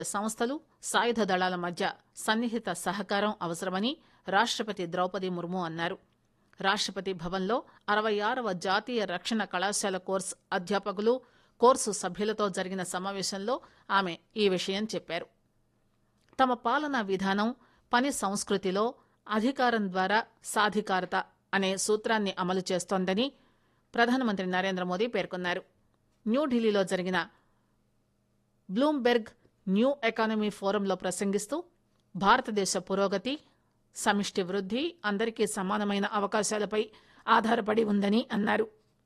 సంస్థలు సాయుధ దళాల మధ్య సన్నిహిత సహకారం అవసరమని రాష్టపతి ద్రౌపది ముర్ము అన్నారు రాష్టపతి భవన్లో అరవై ఆరవ జాతీయ రక్షణ కళాశాల కోర్సు అధ్యాపకులు కోర్సు సభ్యులతో జరిగిన సమావేశంలో ఆమె ఈ విషయం చెప్పారు తమ పాలనా విధానం పని సంస్కృతిలో అధికారం ద్వారా సాధికారత అనే సూత్రాన్ని అమలు చేస్తోందని ప్రధానమంత్రి నరేంద్ర మోదీ పేర్కొన్నారు న్యూఢిల్లీలో జరిగిన బ్లూంబెర్గ్ న్యూ ఎకానమీ ఫోరంలో ప్రసంగిస్తూ భారతదేశ పురోగతి సమిష్టి వృద్ధి అందరికీ సమానమైన అవకాశాలపై ఆధారపడి ఉందని అన్నారు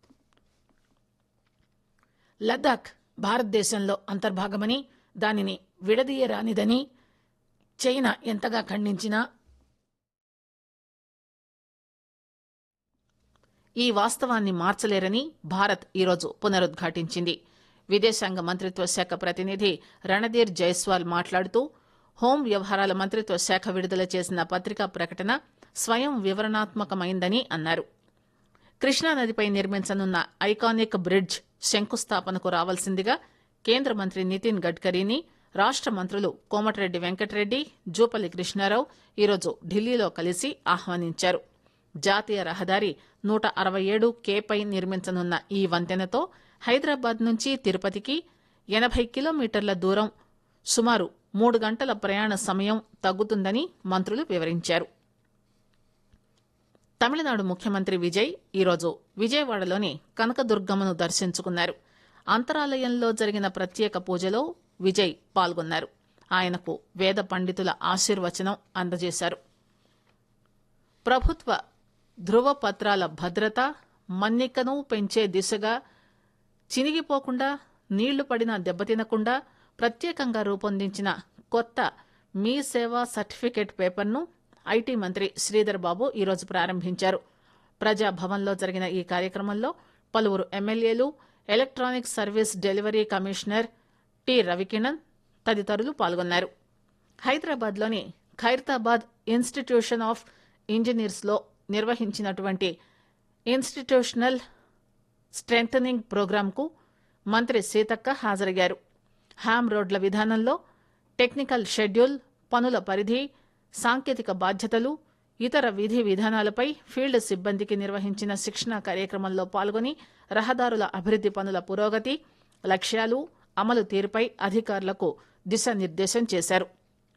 లద్దాఖ్ భారతదేశంలో అంతర్భాగమని దానిని విడదీయరానిదని చైనా ఎంతగా ఖండించినా ఈ వాస్తవాన్ని మార్చలేరని భారత్ ఈరోజు పునరుద్ఘాటించింది విదేశాంగ మంత్రిత్వ శాఖ ప్రతినిధి రణధీర్ జైస్వాల్ మాట్లాడుతూ హోం వ్యవహారాల మంత్రిత్వ శాఖ విడుదల చేసిన పత్రికా ప్రకటన స్వయం వివరణాత్మకమైందని అన్నారు కృష్ణానదిపై నిర్మించనున్న ఐకానిక్ బ్రిడ్జ్ శంకుస్థాపనకు రావాల్సిందిగా కేంద్ర మంత్రి నితిన్ గడ్కరీని రాష్ట మంత్రులు కోమటిరెడ్డి వెంకటరెడ్డి జూపల్లి కృష్ణారావు ఈరోజు ఢిల్లీలో కలిసి ఆహ్వానించారు జాతీయ రహదారి నూట అరవై ఏడు కేపై నిర్మించనున్న ఈ వంతెనతో హైదరాబాద్ నుంచి తిరుపతికి ఎనభై కిలోమీటర్ల దూరం సుమారు మూడు గంటల ప్రయాణ సమయం తగ్గుతుందని మంత్రులు వివరించారు తమిళనాడు ముఖ్యమంత్రి విజయ్ ఈరోజు విజయవాడలోని కనకదుర్గమ్మను దర్శించుకున్నారు అంతరాలయంలో జరిగిన ప్రత్యేక పూజలో విజయ్ పాల్గొన్నారు ఆయనకు వేద పండితుల ఆశీర్వచనం అందజేశారు ప్రభుత్వ ధృవపత్రాల భద్రత మన్నికను పెంచే దిశగా చినిగిపోకుండా నీళ్లు పడినా దెబ్బతినకుండా ప్రత్యేకంగా రూపొందించిన కొత్త మీ సేవా సర్టిఫికేట్ పేపర్ను ఐటీ మంత్రి శ్రీధర్ బాబు ఈరోజు ప్రారంభించారు ప్రజాభవన్లో జరిగిన ఈ కార్యక్రమంలో పలువురు ఎమ్మెల్యేలు electronic service delivery commissioner T Ravikiran తదితరులు పాల్గొన్నారు హైదరాబాద్లోని ఖైరతాబాద్ ఇన్స్టిట్యూషన్ ఆఫ్ ఇంజనీర్స్లో నిర్వహించినటువంటి ఇన్స్టిట్యూషనల్ స్ట్రెంథనింగ్ ప్రోగ్రాంకు మంత్రి సీతక్క హాజరయ్యారు హ్యామ్ రోడ్ల విధానంలో టెక్నికల్ షెడ్యూల్ పనుల పరిధి సాంకేతిక బాధ్యతలు ఇతర విధి విధానాలపై ఫీల్డ్ సిబ్బందికి నిర్వహించిన శిక్షణా కార్యక్రమంలో పాల్గొని రహదారుల అభివృద్ది పనుల పురోగతి లక్ష్యాలు అమలు తీరుపై అధికారులకు దిశానిర్దేశం చేశారు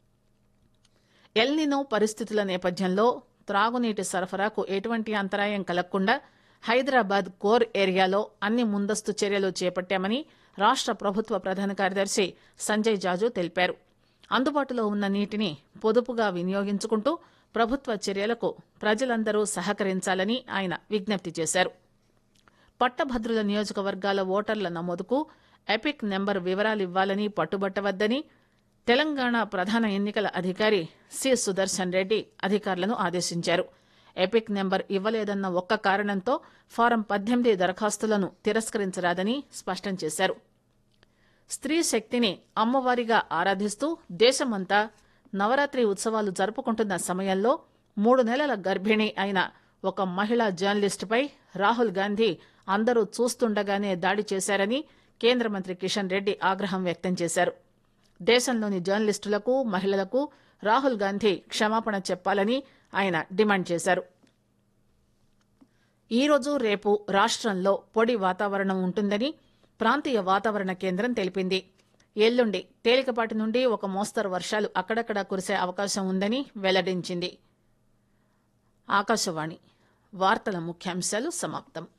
ఎల్నినో పరిస్థితుల నేపథ్యంలో త్రాగునీటి సరఫరాకు ఎటువంటి అంతరాయం కలగకుండా హైదరాబాద్ కోర్ ఏరియాలో అన్ని ముందస్తు చర్యలు చేపట్టామని రాష్ట ప్రభుత్వ ప్రధాన కార్యదర్శి సంజయ్ జాజు తెలిపారు అందుబాటులో ఉన్న నీటిని పొదుపుగా వినియోగించుకుంటూ ప్రభుత్వ చర్యలకు ప్రజలందరూ సహకరించాలని ఆయన విజ్ఞప్తి చేశారు పట్టభద్రుల నియోజకవర్గాల ఓటర్ల నమోదుకు ఎపిక్ నెంబర్ వివరాలివ్వాలని పట్టుబట్టవద్దని తెలంగాణ ప్రధాన ఎన్నికల అధికారి సి సుదర్శన్ రెడ్డి అధికారులను ఆదేశించారు ఎపిక్ నెంబర్ ఇవ్వలేదన్న ఒక్క కారణంతో ఫారం పద్దెనిమిది దరఖాస్తులను తిరస్కరించరాదని స్పష్టం చేశారు స్త్రీ శక్తిని అమ్మవారిగా ఆరాధిస్తూ దేశమంతా నవరాత్రి ఉత్సవాలు జరుపుకుంటున్న సమయంలో మూడు నెలల గర్భిణి అయిన ఒక మహిళా జర్నలిస్టుపై రాహుల్ గాంధీ అందరూ చూస్తుండగానే దాడి చేశారని కేంద్ర మంత్రి కిషన్ రెడ్డి ఆగ్రహం వ్యక్తం చేశారు దేశంలోని జర్నలిస్టులకు మహిళలకు రాహుల్ గాంధీ క్షమాపణ చెప్పాలని ఆయన డిమాండ్ చేశారు ఈరోజు రేపు రాష్ట్రంలో పొడి వాతావరణం ఉంటుందని ప్రాంతీయ వాతావరణ కేంద్రం తెలిపింది ఎల్లుండి తేలికపాటి నుండి ఒక మోస్తరు వర్షాలు అక్కడక్కడా కురిసే అవకాశం ఉందని వెల్లడించింది ఆకాశవాణి వార్తల ముఖ్యాంశాలు సమాప్తం